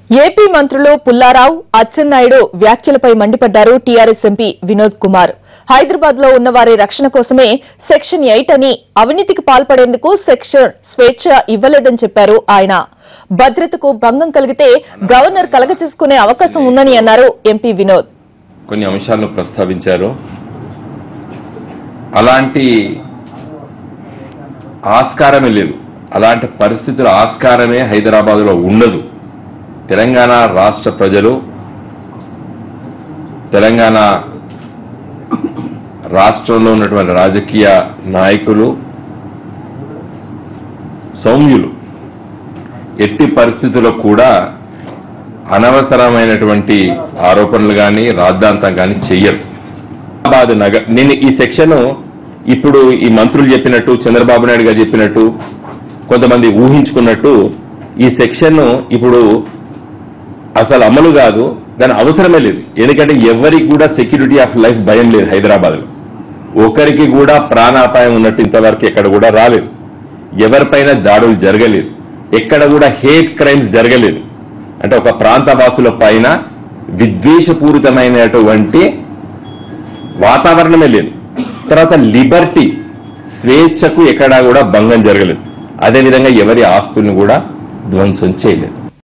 AP మంత్రులు పుల్లారావు అచ్చెన్నాయుడు వ్యాఖ్యలపై మండిపడ్డారు టీఆర్ఎస్ ఎంపీ వినోద్ కుమార్ హైదరాబాద్ లో ఉన్న వారి రక్షణ కోసమే సెక్షన్ ఎయిట్ అని అవినీతికి పాల్పడేందుకు సెక్షన్ స్వేచ్ఛ ఇవ్వలేదని చెప్పారు ఆయన భద్రతకు భంగం కలిగితే గవర్నర్ కలగచేసుకునే అవకాశం ఉందని అన్నారు ఎంపీ వినోద్ కొన్ని అంశాలను ప్రస్తావించారు అలాంటి ఆస్కారమే లేదు అలాంటి పరిస్థితుల ఆస్కారమే హైదరాబాద్లో ఉండదు తెలంగాణ రాష్ట్ర ప్రజలు తెలంగాణ రాష్ట్రంలో ఉన్నటువంటి రాజకీయ నాయకులు సౌమ్యులు ఎట్టి పరిస్థితుల్లో కూడా అనవసరమైనటువంటి ఆరోపణలు కానీ రాద్ధాంతం కానీ చెయ్యరు హైదరాబాద్ నగర్ నేను ఈ సెక్షన్ ఇప్పుడు ఈ మంత్రులు చెప్పినట్టు చంద్రబాబు నాయుడు గారు చెప్పినట్టు కొంతమంది ఊహించుకున్నట్టు ఈ సెక్షన్ ఇప్పుడు అసలు అమలు కాదు దాని అవసరమే లేదు ఎందుకంటే ఎవరికి కూడా సెక్యూరిటీ ఆఫ్ లైఫ్ భయం లేదు హైదరాబాద్ లో ఒకరికి కూడా ప్రాణాపాయం ఉన్నట్టు ఇంతవరకు ఎక్కడ కూడా రాలేదు ఎవరిపైన దాడులు జరగలేదు ఎక్కడ కూడా హేట్ క్రైమ్స్ జరగలేదు అంటే ఒక ప్రాంత వాసుల పైన విద్వేషపూరితమైనటువంటి వాతావరణమే లేదు తర్వాత లిబర్టీ స్వేచ్ఛకు ఎక్కడా కూడా భంగం జరగలేదు అదేవిధంగా ఎవరి ఆస్తుల్ని కూడా ధ్వంసం చేయలేదు